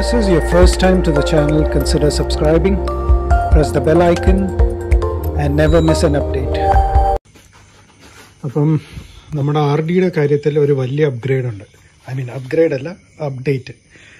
this is your first time to the channel, consider subscribing, press the bell icon, and never miss an update. അപ്പം നമ്മുടെ R ഡിയുടെ കാര്യത്തിൽ ഒരു വലിയ upgrade ഉണ്ട് ഐ മീൻ അപ്ഗ്രേഡ് അല്ല അപ്ഡേറ്റ്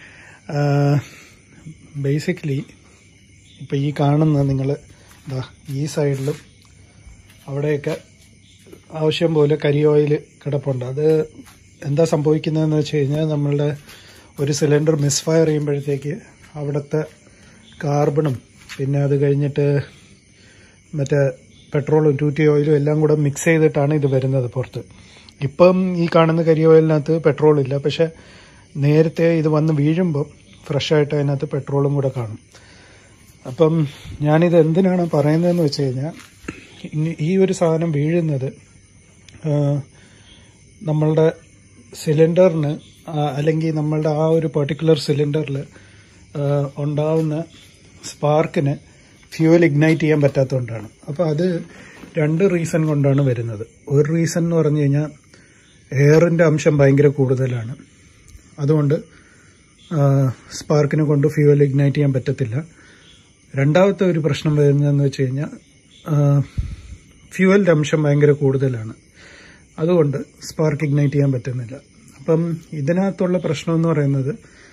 ബേസിക്കലി ഇപ്പോൾ ഈ കാണുന്ന നിങ്ങൾ ഇതാ ഈ സൈഡിലും അവിടെയൊക്കെ ആവശ്യം പോലെ കരി ഓയിൽ കിടപ്പുണ്ട് അത് എന്താ സംഭവിക്കുന്നതെന്ന് വെച്ച് കഴിഞ്ഞാൽ നമ്മളുടെ ഒരു സിലിണ്ടർ മിസ്ഫയർ ചെയ്യുമ്പോഴത്തേക്ക് അവിടുത്തെ കാർബണും പിന്നെ അത് കഴിഞ്ഞിട്ട് മറ്റേ പെട്രോളും ടൂറ്റി ഓയിലും എല്ലാം കൂടെ മിക്സ് ചെയ്തിട്ടാണ് ഇത് വരുന്നത് പുറത്ത് ഇപ്പം ഈ കാണുന്ന കരി ഓയിലിനകത്ത് പെട്രോൾ ഇല്ല പക്ഷെ നേരത്തെ ഇത് വന്ന് വീഴുമ്പോൾ ഫ്രഷായിട്ട് അതിനകത്ത് പെട്രോളും കൂടെ കാണും അപ്പം ഞാനിത് എന്തിനാണ് പറയുന്നതെന്ന് വെച്ച് കഴിഞ്ഞാൽ ഇനി ഈ ഒരു സാധനം വീഴുന്നത് ആ, നമ്മളുടെ സിലിണ്ടറിന് അല്ലെങ്കിൽ നമ്മളുടെ ആ ഒരു പെർട്ടിക്കുലർ സിലിണ്ടറിൽ ഉണ്ടാവുന്ന സ്പാർക്കിന് ഫ്യൂവൽ ഇഗ്നൈറ്റ് ചെയ്യാൻ പറ്റാത്തതുകൊണ്ടാണ് അപ്പോൾ അത് രണ്ട് റീസൺ കൊണ്ടാണ് വരുന്നത് ഒരു റീസൺ എന്ന് പറഞ്ഞു കഴിഞ്ഞാൽ എയറിൻ്റെ അംശം ഭയങ്കര കൂടുതലാണ് അതുകൊണ്ട് സ്പാർക്കിനെ കൊണ്ട് ഫ്യൂവൽ ഇഗ്നൈറ്റ് ചെയ്യാൻ പറ്റത്തില്ല രണ്ടാമത്തെ ഒരു പ്രശ്നം വരുന്നതെന്ന് വെച്ച് കഴിഞ്ഞാൽ ഫ്യൂവലിൻ്റെ അംശം ഭയങ്കര കൂടുതലാണ് അതുകൊണ്ട് സ്പാർക്ക് ഇഗ്നൈറ്റ് ചെയ്യാൻ പറ്റുന്നില്ല അപ്പം ഇതിനകത്തുള്ള പ്രശ്നം എന്ന് പറയുന്നത്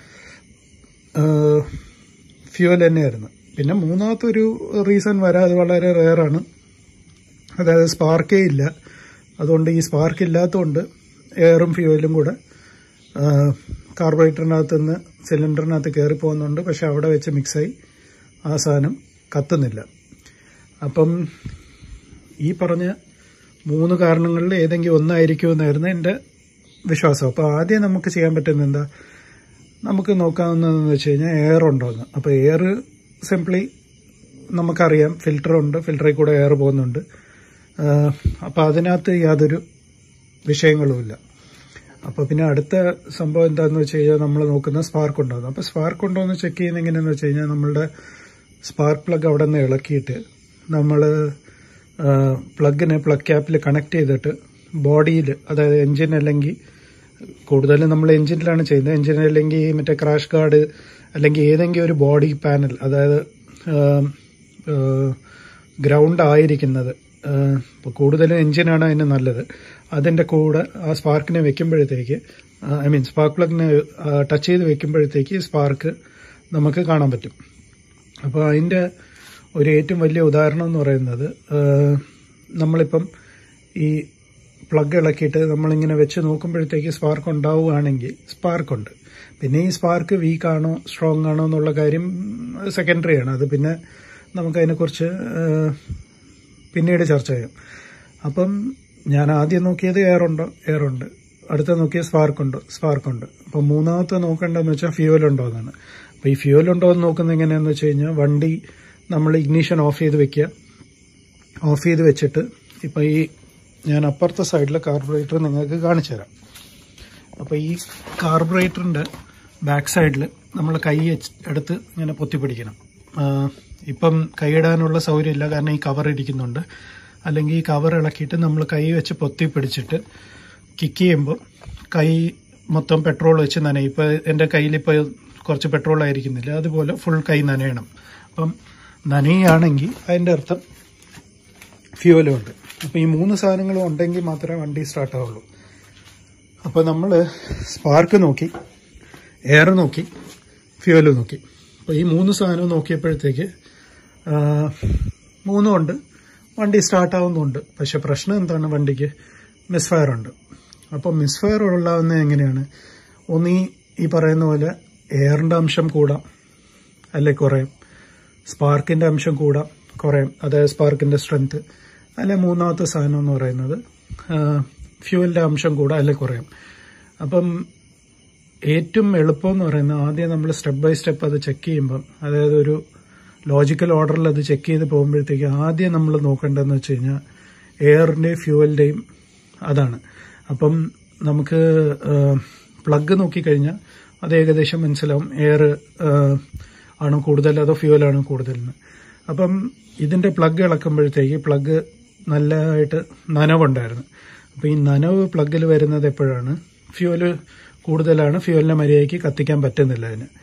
ഫ്യൂവൽ തന്നെയായിരുന്നു പിന്നെ മൂന്നാമത്തെ ഒരു റീസൺ വരാതെ വളരെ റെയറാണ് അതായത് സ്പാർക്കേ ഇല്ല അതുകൊണ്ട് ഈ സ്പാർക്ക് ഇല്ലാത്തതുകൊണ്ട് എയറും ഫ്യൂവലും കൂടെ കാർബറേറ്ററിനകത്ത് നിന്ന് സിലിണ്ടറിനകത്ത് കയറി പോകുന്നുണ്ട് പക്ഷെ അവിടെ വെച്ച് മിക്സായി ആ സാധനം കത്തുന്നില്ല അപ്പം ഈ പറഞ്ഞ മൂന്ന് കാരണങ്ങളിൽ ഏതെങ്കിലും ഒന്നായിരിക്കുമെന്നായിരുന്നു എൻ്റെ വിശ്വാസം അപ്പോൾ ആദ്യം നമുക്ക് ചെയ്യാൻ പറ്റുന്ന എന്താ നമുക്ക് നോക്കാവുന്നതെന്ന് വെച്ച് കഴിഞ്ഞാൽ എയർ ഉണ്ടോയെന്ന് അപ്പോൾ എയർ സിംപ്ലി നമുക്കറിയാം ഫിൽറ്റർ ഉണ്ട് ഫിൽറ്ററിൽ കൂടെ എയർ പോകുന്നുണ്ട് അപ്പോൾ അതിനകത്ത് യാതൊരു വിഷയങ്ങളുമില്ല അപ്പോൾ പിന്നെ അടുത്ത സംഭവം എന്താണെന്ന് വെച്ച് കഴിഞ്ഞാൽ നമ്മൾ നോക്കുന്ന സ്പാർക്ക് ഉണ്ടോയെന്ന് അപ്പോൾ സ്പാർക്ക് ഉണ്ടോ എന്ന് ചെക്ക് ചെയ്യുന്ന എങ്ങനെയാണെന്ന് വെച്ച് കഴിഞ്ഞാൽ നമ്മളുടെ സ്പാർക്ക് പ്ലഗ് അവിടെ നിന്ന് ഇളക്കിയിട്ട് നമ്മൾ പ്ലഗിനെ പ്ലഗ് ക്യാപ്പിൽ കണക്ട് ചെയ്തിട്ട് ബോഡിയിൽ അതായത് എൻജിൻ അല്ലെങ്കിൽ കൂടുതലും നമ്മൾ എൻജിനിലാണ് ചെയ്യുന്നത് എൻജിൻ അല്ലെങ്കിൽ മറ്റേ ക്രാഷ് ഗാർഡ് അല്ലെങ്കിൽ ഏതെങ്കിലും ഒരു ബോഡി പാനൽ അതായത് ഗ്രൗണ്ട് ആയിരിക്കുന്നത് ഇപ്പോൾ കൂടുതലും എൻജിനാണ് അതിന് നല്ലത് അതിൻ്റെ കൂടെ ആ സ്പാർക്കിനെ വെക്കുമ്പോഴത്തേക്ക് ഐ മീൻ സ്പാർക്ക് പ്ലഗിനെ ടച്ച് ചെയ്ത് വെക്കുമ്പോഴത്തേക്ക് സ്പാർക്ക് നമുക്ക് കാണാൻ പറ്റും അപ്പോൾ അതിൻ്റെ ഒരു ഏറ്റവും വലിയ ഉദാഹരണം എന്ന് പറയുന്നത് നമ്മളിപ്പം ഈ പ്ലഗ് ഇളക്കിയിട്ട് നമ്മളിങ്ങനെ വെച്ച് നോക്കുമ്പോഴത്തേക്ക് സ്പാർക്ക് ഉണ്ടാവുകയാണെങ്കിൽ സ്പാർക്കുണ്ട് പിന്നെ ഈ സ്പാർക്ക് വീക്ക് ആണോ സ്ട്രോങ് ആണോ എന്നുള്ള കാര്യം സെക്കൻഡറി ആണ് അത് പിന്നെ നമുക്കതിനെക്കുറിച്ച് പിന്നീട് ചർച്ച ചെയ്യാം അപ്പം ഞാൻ ആദ്യം നോക്കിയത് എയർ ഉണ്ടോ എയർ ഉണ്ട് അടുത്ത നോക്കിയ സ്പാർക്ക് ഉണ്ടോ സ്പാർക്ക് ഉണ്ട് അപ്പം മൂന്നാമത്തെ നോക്കേണ്ടതെന്ന് വെച്ചാൽ ഫ്യൂവൽ ഉണ്ടോ എന്നാണ് അപ്പോൾ ഈ ഫ്യൂവൽ ഉണ്ടോ എന്ന് നോക്കുന്നത് എങ്ങനെയാണെന്ന് വെച്ച് കഴിഞ്ഞാൽ വണ്ടി നമ്മൾ ഇഗ്നീഷൻ ഓഫ് ചെയ്ത് വെക്കുക ഓഫ് ചെയ്ത് വെച്ചിട്ട് ഇപ്പോൾ ഈ ഞാൻ അപ്പുറത്തെ സൈഡിലെ കാർബറേറ്റർ നിങ്ങൾക്ക് കാണിച്ചു തരാം അപ്പോൾ ഈ കാർബറേറ്ററിൻ്റെ ബാക്ക് സൈഡിൽ നമ്മൾ കൈ എടുത്ത് ഇങ്ങനെ പൊത്തിപ്പിടിക്കണം ഇപ്പം കൈയിടാനുള്ള സൗകര്യമില്ല കാരണം ഈ കവർ ഇരിക്കുന്നുണ്ട് അല്ലെങ്കിൽ ഈ കവർ ഇളക്കിയിട്ട് നമ്മൾ കൈ വെച്ച് പൊത്തി പിടിച്ചിട്ട് കിക്ക് ചെയ്യുമ്പോൾ കൈ മൊത്തം പെട്രോൾ വെച്ച് നനയും ഇപ്പോൾ എൻ്റെ കയ്യിലിപ്പോൾ കുറച്ച് പെട്രോൾ ആയിരിക്കുന്നില്ല അതുപോലെ ഫുൾ കൈ നനയണം അപ്പം നനയുകയാണെങ്കിൽ അതിൻ്റെ അർത്ഥം ഫ്യൂവലും ഉണ്ട് അപ്പോൾ ഈ മൂന്ന് സാധനങ്ങളും ഉണ്ടെങ്കിൽ മാത്രമേ വണ്ടി സ്റ്റാർട്ട് ആവുള്ളൂ അപ്പോൾ നമ്മൾ സ്പാർക്ക് നോക്കി എയർ നോക്കി ഫ്യൂവൽ നോക്കി അപ്പോൾ ഈ മൂന്ന് സാധനവും നോക്കിയപ്പോഴത്തേക്ക് മൂന്നും ഉണ്ട് വണ്ടി സ്റ്റാർട്ട് ആവുന്നുണ്ട് പക്ഷെ പ്രശ്നം എന്താണ് വണ്ടിക്ക് മിസ്ഫയർ ഉണ്ട് അപ്പോൾ മിസ്ഫയർ ഉള്ളാവുന്നത് എങ്ങനെയാണ് ഒന്നീ ഈ പറയുന്ന പോലെ എയറിൻ്റെ അംശം കൂടാം അല്ലെ കുറയും സ്പാർക്കിൻ്റെ അംശം കൂടാം കുറയും അതായത് സ്പാർക്കിൻ്റെ സ്ട്രെങ്ത് അല്ലെ മൂന്നാമത്തെ സാധനം എന്ന് പറയുന്നത് ഫ്യൂവലിൻ്റെ അംശം കൂടാം അല്ലെ കുറയും അപ്പം ഏറ്റവും എളുപ്പം എന്ന് പറയുന്നത് ആദ്യം നമ്മൾ സ്റ്റെപ്പ് ബൈ സ്റ്റെപ്പ് അത് ചെക്ക് ചെയ്യുമ്പം അതായത് ഒരു ലോജിക്കൽ ഓർഡറിൽ അത് ചെക്ക് ചെയ്ത് പോകുമ്പോഴത്തേക്ക് ആദ്യം നമ്മൾ നോക്കേണ്ടതെന്ന് വെച്ച് കഴിഞ്ഞാൽ എയറിൻ്റെയും ഫ്യൂവലിൻ്റെയും അതാണ് അപ്പം നമുക്ക് പ്ലഗ് നോക്കിക്കഴിഞ്ഞാൽ അത് ഏകദേശം മനസ്സിലാവും എയർ ആണോ കൂടുതൽ അതോ ഫ്യൂവലാണോ കൂടുതലെന്ന് അപ്പം ഇതിൻ്റെ പ്ലഗ് ഇളക്കുമ്പോഴത്തേക്ക് പ്ലഗ് നല്ലതായിട്ട് നനവുണ്ടായിരുന്നു അപ്പോൾ ഈ നനവ് പ്ലഗിൽ വരുന്നത് എപ്പോഴാണ് ഫ്യൂവൽ കൂടുതലാണ് ഫ്യൂവലിനെ മര്യാദയ്ക്ക് കത്തിക്കാൻ പറ്റുന്നില്ല അതിന്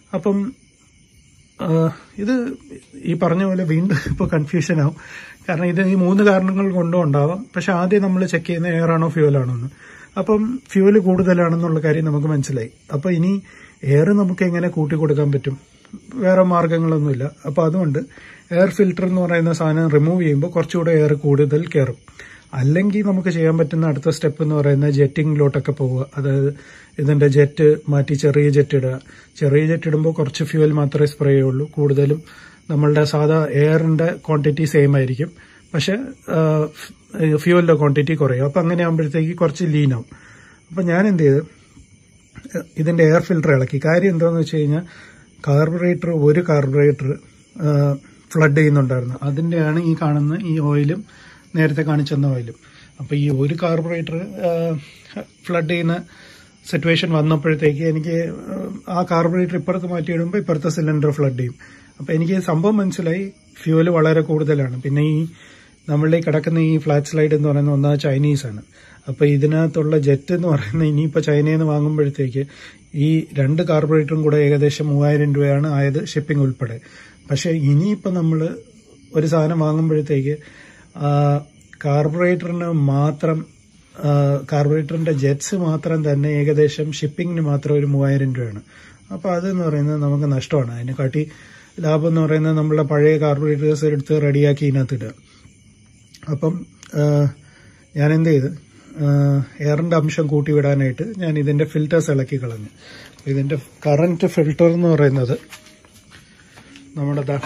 അപ്പം ആ, ഇത് ഈ പറഞ്ഞ പോലെ വീണ്ടും ഇപ്പോൾ കൺഫ്യൂഷൻ ആവും കാരണം ഇത് ഈ മൂന്ന് കാരണങ്ങൾ കൊണ്ടും ഉണ്ടാവാം പക്ഷെ ആദ്യം നമ്മൾ ചെക്ക് ചെയ്യുന്ന എയർ ആണോ ഫ്യൂവൽ ആണോ എന്ന് അപ്പം ഫ്യൂവൽ കൂടുതലാണെന്നുള്ള കാര്യം നമുക്ക് മനസ്സിലായി അപ്പൊ ഇനി എയർ നമുക്ക് എങ്ങനെ കൂട്ടി കൊടുക്കാൻ പറ്റും വേറെ മാർഗങ്ങളൊന്നുമില്ല അപ്പൊ അതുകൊണ്ട് എയർ ഫിൽട്ടർ എന്ന് പറയുന്ന സാധനം റിമൂവ് ചെയ്യുമ്പോൾ കുറച്ചുകൂടെ എയർ കൂടുതൽ കയറും അല്ലെങ്കിൽ നമുക്ക് ചെയ്യാൻ പറ്റുന്ന അടുത്ത സ്റ്റെപ്പ് എന്ന് പറയുന്നത് ജെറ്റിങ്ങിലോട്ടൊക്കെ പോവുക അതായത് ഇതിന്റെ ജെറ്റ് മാറ്റി ചെറിയ ജെറ്റ് ഇടുക ചെറിയ ജെറ്റ് ഇടുമ്പോൾ കുറച്ച് ഫ്യൂവൽ മാത്രമേ സ്പ്രേ ചെയ്യുള്ളൂ കൂടുതലും നമ്മളുടെ സാധാ എയറിന്റെ ക്വാണ്ടിറ്റി സെയിം ആയിരിക്കും പക്ഷെ ഫ്യൂവലിന്റെ ക്വാണ്ടിറ്റി കുറയും അപ്പൊ അങ്ങനെ ആകുമ്പോഴത്തേക്ക് കുറച്ച് ലീൻ ആവും അപ്പൊ ഞാൻ എന്ത് ചെയ്ത് ഇതിന്റെ എയർ ഫിൽട്ടർ ഇളക്കി കാര്യം എന്താണെന്ന് വെച്ച് കഴിഞ്ഞാൽ കാർബറേറ്റർ ഒരു കാർബറേറ്റർ ഫ്ലഡ് ചെയ്യുന്നുണ്ടായിരുന്നു അതിന്റെയാണ് ഈ കാണുന്ന ഈ ഓയിലും നേരത്തെ കാണിച്ചെന്ന ഓയിലും അപ്പൊ ഈ ഒരു കാർബറേറ്റർ ഫ്ലഡ് ചെയ്യുന്ന സിറ്റുവേഷൻ വന്നപ്പോഴത്തേക്ക് എനിക്ക് ആ കാർബറേറ്റർ ഇപ്പുറത്ത് മാറ്റിയിടുമ്പോൾ ഇപ്പുറത്തെ സിലിണ്ടർ ഫ്ലഡ് ചെയ്യും അപ്പൊ എനിക്ക് സംഭവം മനസ്സിലായി ഫ്യൂവൽ വളരെ കൂടുതലാണ് പിന്നെ ഈ നമ്മളുടെ ഈ കിടക്കുന്ന ഈ ഫ്ലാറ്റ് സ്ലൈഡ് എന്ന് പറയുന്ന ഒന്നാ ചൈനീസ് ആണ് അപ്പൊ ഇതിനകത്തുള്ള ജെറ്റ് എന്ന് പറയുന്നത് ഇനിയിപ്പോ ചൈനയിൽ നിന്ന് വാങ്ങുമ്പോഴത്തേക്ക് ഈ രണ്ട് കാർബറേറ്ററും കൂടെ ഏകദേശം മൂവായിരം രൂപയാണ് ആയത് ഷിപ്പിംഗ് ഉൾപ്പെടെ പക്ഷെ ഇനിയിപ്പോ നമ്മൾ ഒരു സാധനം വാങ്ങുമ്പോഴത്തേക്ക് കാർബറേറ്ററിന് മാത്രം കാർബറേറ്ററിന്റെ ജെറ്റ്സ് മാത്രം തന്നെ ഏകദേശം ഷിപ്പിങ്ങിന് മാത്രം ഒരു മൂവായിരം രൂപയാണ് അപ്പൊ അതെന്ന് പറയുന്നത് നമുക്ക് നഷ്ടമാണ് അതിനെ കാട്ടി ലാഭം എന്ന് പറയുന്നത് നമ്മളെ പഴയ കാർബറേറ്റേഴ്സ് എടുത്ത് റെഡിയാക്കി ഇതിനകത്ത് ഇടുക അപ്പം ഞാൻ എന്ത് ചെയ്ത് എയറിന്റെ അംശം കൂട്ടി വിടാനായിട്ട് ഞാൻ ഇതിന്റെ ഫിൽറ്റേഴ്സ് ഇളക്കി കളഞ്ഞു ഇതിന്റെ കറന്റ് ഫിൽട്ടർ എന്ന് പറയുന്നത് നമ്മുടെ ദാ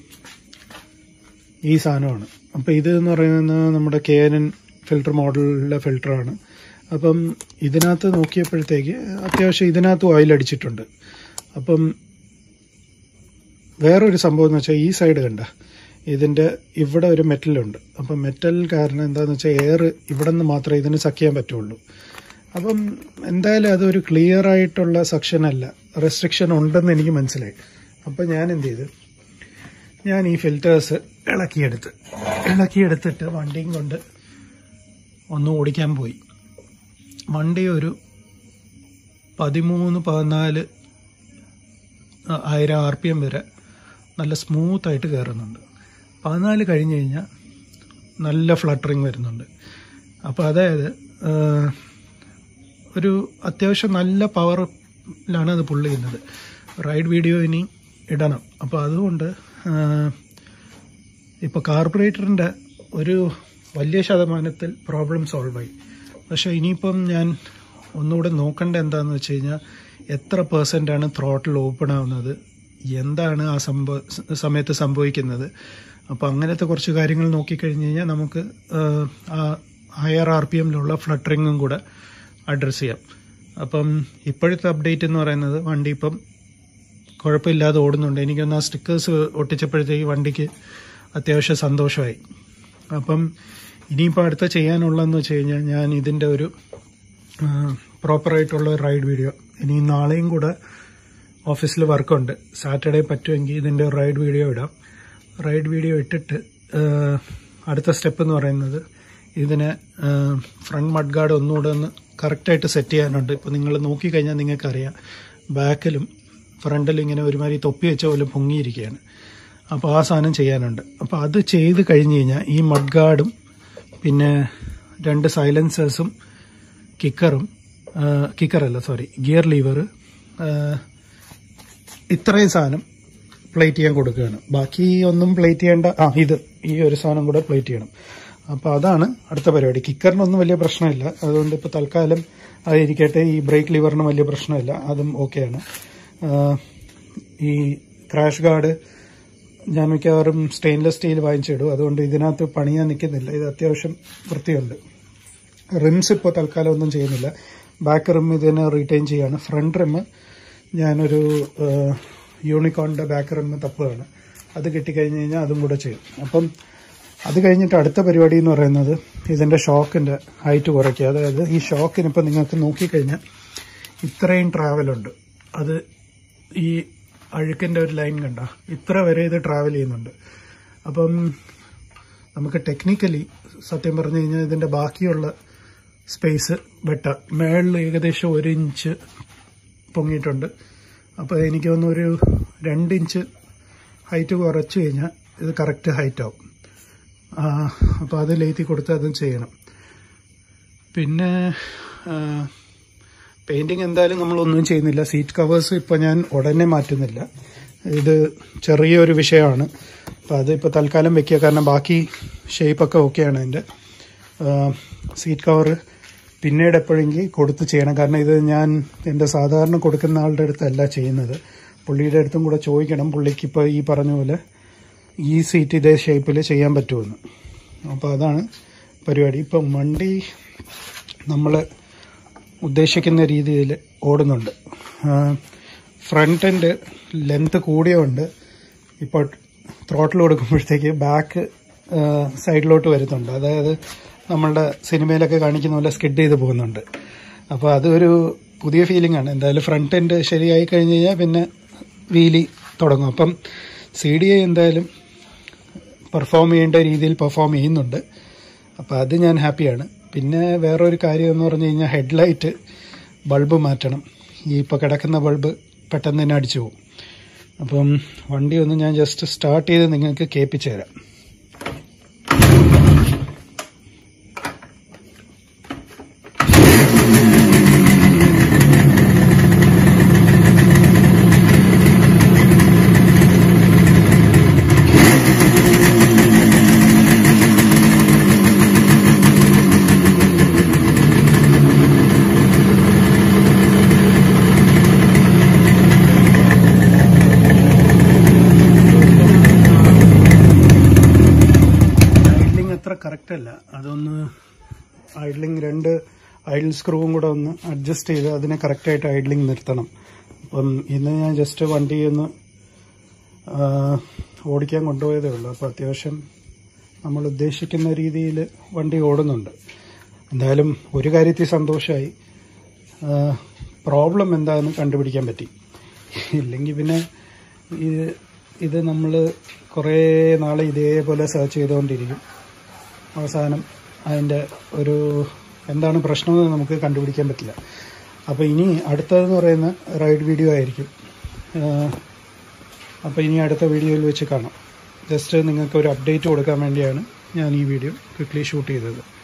ഈ സാധനമാണ് അപ്പൊ ഇത് എന്ന് പറയുന്നത് നമ്മുടെ കെ എൻ എൻ ഫിൽട്ടർ മോഡലിലെ ഫിൽട്ടറാണ് അപ്പം ഇതിനകത്ത് നോക്കിയപ്പോഴത്തേക്ക് അത്യാവശ്യം ഇതിനകത്ത് ഓയിൽ അടിച്ചിട്ടുണ്ട് അപ്പം വേറൊരു സംഭവം എന്ന് വെച്ചാൽ ഈ സൈഡ് കണ്ട ഇതിന്റെ ഇവിടെ ഒരു മെറ്റലുണ്ട് അപ്പം മെറ്റൽ കാരണം എന്താന്ന് വെച്ചാൽ എയർ ഇവിടെ നിന്ന് മാത്രമേ ഇതിന് സക്ക് ചെയ്യാൻ പറ്റുള്ളൂ അപ്പം എന്തായാലും അതൊരു ക്ലിയർ ആയിട്ടുള്ള സെക്ഷൻ അല്ല റെസ്ട്രിക്ഷൻ ഉണ്ടെന്ന് എനിക്ക് മനസ്സിലായി അപ്പം ഞാൻ എന്ത് ചെയ്തു ഞാൻ ഈ ഫിൽറ്റേഴ്സ് ഇളക്കിയെടുത്ത് ഇളക്കിയെടുത്തിട്ട് വണ്ടിയും കൊണ്ട് ഒന്ന് ഓടിക്കാൻ പോയി വണ്ടി ഒരു പതിമൂന്ന് പതിനാല് ആയിരം ആർ പി എം വരെ നല്ല സ്മൂത്ത് ആയിട്ട് കയറുന്നുണ്ട് പതിനാല് കഴിഞ്ഞ് കഴിഞ്ഞാൽ നല്ല ഫ്ലട്ടറിങ് വരുന്നുണ്ട് അപ്പോൾ അതായത് ഒരു അത്യാവശ്യം നല്ല പവറിലാണ് അത് പുള്ള് ചെയ്യുന്നത് റൈഡ് വീഡിയോ ഇനി ഇടണം അപ്പോൾ അതുകൊണ്ട് ഇപ്പോൾ കാർബറേറ്ററിൻ്റെ ഒരു വലിയ ശതമാനത്തിൽ പ്രോബ്ലം സോൾവ് ആയി പക്ഷേ ഇനിയിപ്പം ഞാൻ ഒന്നുകൂടെ നോക്കേണ്ട എന്താണെന്ന് വെച്ച് കഴിഞ്ഞാൽ എത്ര പെർസെൻ്റ് ആണ് ത്രോട്ടിൽ ഓപ്പൺ ആവുന്നത് എന്താണ് ആ സംഭവ സമയത്ത് സംഭവിക്കുന്നത് അപ്പോൾ അങ്ങനത്തെ കുറച്ച് കാര്യങ്ങൾ നോക്കിക്കഴിഞ്ഞ് കഴിഞ്ഞാൽ നമുക്ക് ആ ഹയർ ആർ പി എമ്മിലുള്ള ഫ്ലട്ടറിങ്ങും കൂടെ അഡ്രസ്സ് ചെയ്യാം അപ്പം ഇപ്പോഴത്തെ അപ്ഡേറ്റ് എന്ന് പറയുന്നത് വണ്ടി ഇപ്പം കുഴപ്പമില്ലാതെ ഓടുന്നുണ്ട് എനിക്കൊന്ന് ആ സ്റ്റിക്കേഴ്സ് ഒട്ടിച്ചപ്പോഴത്തേക്ക് വണ്ടിക്ക് അത്യാവശ്യം സന്തോഷമായി അപ്പം ഇനിയിപ്പോൾ അടുത്ത ചെയ്യാനുള്ളതെന്ന് വെച്ച് കഴിഞ്ഞാൽ ഞാൻ ഇതിൻ്റെ ഒരു പ്രോപ്പറായിട്ടുള്ള റൈഡ് വീഡിയോ ഇനി നാളെയും കൂടെ ഓഫീസിൽ വർക്കുണ്ട് സാറ്റർഡേ പറ്റുമെങ്കിൽ ഇതിൻ്റെ റൈഡ് വീഡിയോ ഇടാം റൈഡ് വീഡിയോ ഇട്ടിട്ട് അടുത്ത സ്റ്റെപ്പ് എന്ന് പറയുന്നത് ഇതിനെ ഫ്രണ്ട് മഡ് ഗാർഡ് ഒന്നുകൂടെ ഒന്ന് കറക്റ്റായിട്ട് സെറ്റ് ചെയ്യാനുണ്ട് ഇപ്പോൾ നിങ്ങൾ നോക്കിക്കഴിഞ്ഞാൽ നിങ്ങൾക്കറിയാം ബാക്കിലും ഫ്രണ്ടിൽ ഇങ്ങനെ ഒരുമാതിരി തൊപ്പി വെച്ച പോലെ പൊങ്ങിയിരിക്കുകയാണ് അപ്പോൾ ആ സാധനം ചെയ്യാനുണ്ട് അപ്പോൾ അത് ചെയ്ത് കഴിഞ്ഞ് കഴിഞ്ഞാൽ ഈ മഡ് ഗാർഡും പിന്നെ രണ്ട് സൈലൻസേഴ്സും കിക്കറും കിക്കറല്ല സോറി ഗിയർ ലീവർ ഇത്രയും സാധനം പ്ലേറ്റ് ചെയ്യാൻ കൊടുക്കുകയാണ് ബാക്കി ഒന്നും പ്ലേറ്റ് ചെയ്യേണ്ട ആ ഇത് ഈ ഒരു സാധനം കൂടെ പ്ലേറ്റ് ചെയ്യണം അപ്പോൾ അതാണ് അടുത്ത പരിപാടി കിക്കറിനൊന്നും വലിയ പ്രശ്നമില്ല അതുകൊണ്ട് ഇപ്പോൾ തൽക്കാലം അതിരിക്കട്ടെ ഈ ബ്രേക്ക് ലിവറിന് വലിയ പ്രശ്നമില്ല അതും ഓക്കെയാണ് ഈ ക്രാഷ് ഗാർഡ് ഞാൻ മിക്കവാറും സ്റ്റെയിൻലെസ് സ്റ്റീൽ വാങ്ങിച്ചിടും അതുകൊണ്ട് ഇതിനകത്ത് പണിയാൻ നിൽക്കുന്നില്ല ഇത് അത്യാവശ്യം വൃത്തിയുണ്ട് റിംസ് ഇപ്പോൾ തൽക്കാലം ഒന്നും ചെയ്യുന്നില്ല ബാക്ക് റിം ഇതിനെ റീറ്റെയിൻ ചെയ്യാണ് ഫ്രണ്ട് റിം ഞാനൊരു യൂണിക്കോണിന്റെ ബാക്ക് റിം തപ്പുകയാണ് അത് കിട്ടിക്കഴിഞ്ഞ് കഴിഞ്ഞാൽ അതും കൂടെ ചെയ്യും അപ്പം അത് കഴിഞ്ഞിട്ട് അടുത്ത പരിപാടി എന്ന് പറയുന്നത് ഇതിന്റെ ഷോക്കിന്റെ ഹൈറ്റ് കുറയ്ക്കുക അതായത് ഈ ഷോക്കിന് ഇപ്പം നിങ്ങൾക്ക് നോക്കിക്കഴിഞ്ഞാൽ ഇത്രയും ട്രാവലുണ്ട് അത് ഈ അഴുക്കിന്റെ ഒരു ലൈൻ കണ്ട ഇത്ര വരെ ഇത് ട്രാവൽ ചെയ്യുന്നുണ്ട് അപ്പം നമുക്ക് ടെക്നിക്കലി സത്യം പറഞ്ഞു കഴിഞ്ഞാൽ ഇതിന്റെ ബാക്കിയുള്ള സ്പേസ് വെട്ട മേളിൽ ഏകദേശം ഒരു ഇഞ്ച് പൊങ്ങിയിട്ടുണ്ട് അപ്പോൾ എനിക്ക് തോന്നുന്നു ഒരു രണ്ട് ഇഞ്ച് ഹൈറ്റ് കുറച്ച് കഴിഞ്ഞാൽ ഇത് കറക്റ്റ് ഹൈറ്റ് ആവും അപ്പോൾ അത് ലേത്തി കൊടുത്ത് അതും ചെയ്യണം പിന്നെ പെയിൻറ്റിങ് എന്തായാലും നമ്മളൊന്നും ചെയ്യുന്നില്ല സീറ്റ് കവേഴ്സ് ഇപ്പോൾ ഞാൻ ഉടനെ മാറ്റുന്നില്ല ഇത് ചെറിയൊരു വിഷയമാണ് അപ്പോൾ അത് ഇപ്പോൾ തൽക്കാലം വെക്കുക കാരണം ബാക്കി ഷേപ്പൊക്കെ ഓക്കെയാണ് അതിൻ്റെ സീറ്റ് കവർ പിന്നീട് എപ്പോഴെങ്കിൽ കൊടുത്ത് ചെയ്യണം കാരണം ഇത് ഞാൻ എൻ്റെ സാധാരണ കൊടുക്കുന്ന ആളുടെ അടുത്തല്ല ചെയ്യുന്നത് പുള്ളിയുടെ അടുത്തും കൂടെ ചോദിക്കണം പുള്ളിക്ക് ഇപ്പോൾ ഈ പറഞ്ഞ പോലെ ഈ സീറ്റ് ഇതേ ഷേപ്പിൽ ചെയ്യാൻ പറ്റുമെന്ന് അപ്പോൾ അതാണ് പരിപാടി ഇപ്പം വണ്ടി നമ്മൾ ഉദ്ദേശിക്കുന്ന രീതിയിൽ ഓടുന്നുണ്ട് ഫ്രണ്ട് എൻഡ് ലെങ്ത് കൂടിയുണ്ട് ഇപ്പോൾ ത്രോട്ടിൽ കൊടുക്കുമ്പോഴത്തേക്ക് ബാക്ക് സൈഡിലോട്ട് വരുന്നുണ്ട് അതായത് നമ്മളുടെ സിനിമയിലൊക്കെ കാണിക്കുന്ന പോലെ സ്കിഡ് ചെയ്ത് പോകുന്നുണ്ട് അപ്പോൾ അതൊരു പുതിയ ഫീലിംഗ് ആണ് എന്തായാലും ഫ്രണ്ട് എൻഡ് ശരിയായി കഴിഞ്ഞ് കഴിഞ്ഞാൽ പിന്നെ വീലി തുടങ്ങും അപ്പം സി ഡി ഐ എന്തായാലും പെർഫോം ചെയ്യേണ്ട രീതിയിൽ പെർഫോം ചെയ്യുന്നുണ്ട് അപ്പോൾ അത് ഞാൻ ഹാപ്പിയാണ് പിന്നെ വേറൊരു കാര്യം എന്ന് പറഞ്ഞു കഴിഞ്ഞാൽ ഹെഡ്ലൈറ്റ് ബൾബ് മാറ്റണം ഈ ഇപ്പോൾ കിടക്കുന്ന ബൾബ് പെട്ടെന്ന് തന്നെ അടിച്ചു പോകും അപ്പം വണ്ടി ഒന്ന് ഞാൻ ജസ്റ്റ് സ്റ്റാർട്ട് ചെയ്ത് നിങ്ങൾക്ക് കേൾപ്പിച്ചു തരാം ഐഡ്ലിംഗ് അത്ര കറക്റ്റ് അല്ല അതൊന്ന് ഐഡ്ലിംഗ് രണ്ട് ഐഡിൽ സ്ക്രൂവും കൂടെ ഒന്ന് അഡ്ജസ്റ്റ് ചെയ്ത് അതിനെ കറക്റ്റായിട്ട് ഐഡ്ലിംഗ് നിർത്തണം അപ്പം ഇന്ന് ഞാൻ ജസ്റ്റ് വണ്ടി ഒന്ന് ആ, ഓടിക്കാൻ കൊണ്ടുപോയതേ ഉള്ളൂ അപ്പോൾ അത്യാവശ്യം നമ്മൾ ഉദ്ദേശിക്കുന്ന രീതിയിൽ വണ്ടി ഓടുന്നുണ്ട് എന്തായാലും ഒരു കാര്യത്തിൽ സന്തോഷമായി പ്രോബ്ലം എന്താണെന്ന് കണ്ടുപിടിക്കാൻ പറ്റി ഇല്ലെങ്കിൽ പിന്നെ ഇത് ഇത് നമ്മൾ കുറേ നാൾ ഇതേപോലെ സെർച്ച് ചെയ്തുകൊണ്ടിരിക്കും അവസാനം അതിൻ്റെ ഒരു എന്താണ് പ്രശ്നമെന്ന് നമുക്ക് കണ്ടുപിടിക്കാൻ പറ്റില്ല അപ്പോൾ ഇനി അടുത്തതെന്ന് പറയുന്ന റൈഡ് വീഡിയോ ആയിരിക്കും അപ്പോൾ ഇനി അടുത്ത വീഡിയോയിൽ വെച്ച് കാണാം ജസ്റ്റ് നിങ്ങൾക്ക് ഒരു അപ്ഡേറ്റ് കൊടുക്കാൻ വേണ്ടിയാണ് ഞാൻ ഈ വീഡിയോ ക്വിക്ക്ലി ഷൂട്ട് ചെയ്തത്